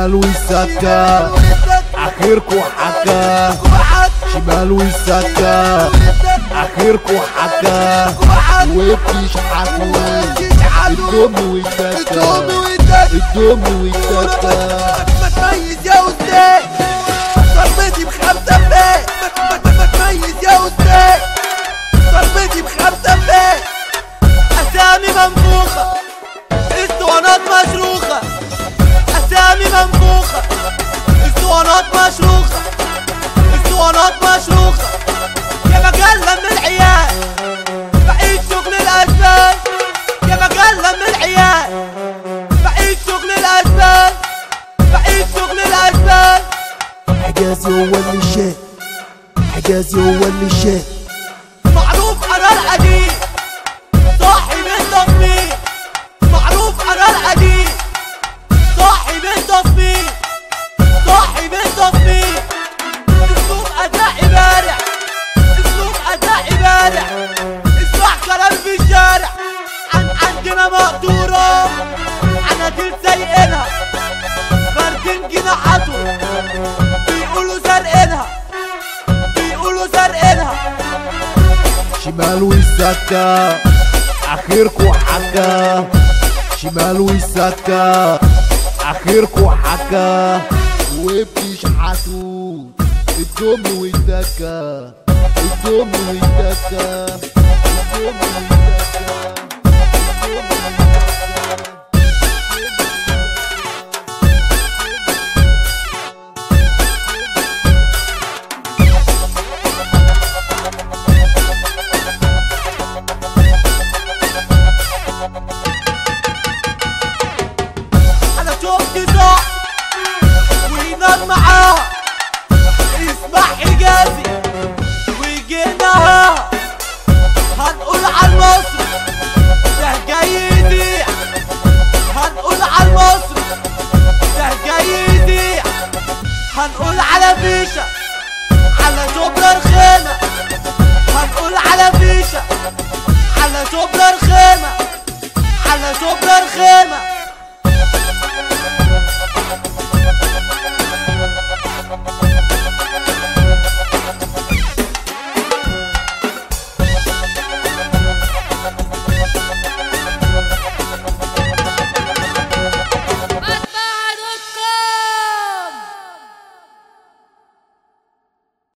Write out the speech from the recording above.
شمال وسكة اخركو حكا شمال وسكة اخركو حكا وبتيش حكو الدم والسكة الدم والسكة ما تميز يا استاذ ضربتي بخمسة فيه ما تميز يا استاذ ضربتي بخمسة فيه اسامي منفوخة اسطوانات مشروخة اسامي منفوخة اسطوانات مشروخة اسطوانات مشروخة يا مجلة من العيال بعيد شغل الاشبال يا مجلة من العيال بعيد شغل الاشبال بعيد شغل الاشبال حجازي هو اللي شاف حجازي هو اللي شاف معروف انا القديم صاحب التصميم معروف انا القديم صاحب التصميم صاحب التصميم اسلوب اداء بارع اسلوب اداء بارع اسمع كلام في الشارع عن عندنا مقدورة عناديل سايقينها فاردين جناحاتهم بيقولوا سارقينها بيقولوا سارقينها شمال وسكة اخركو حكا شمال وسكة اخركو حكا وبتشحتوا الدم والدكة الدم والدكة الدم والدكة انا شفت صح وينام معاها اسمع حجازي وجيناها هنقول على المصري ده جاي يذيع هنقول على المصري ده جاي يذيع هنقول على فيشة على شبرا الخيمة هنقول على فيشة على شبرا الخيمة على شبرا الخيمة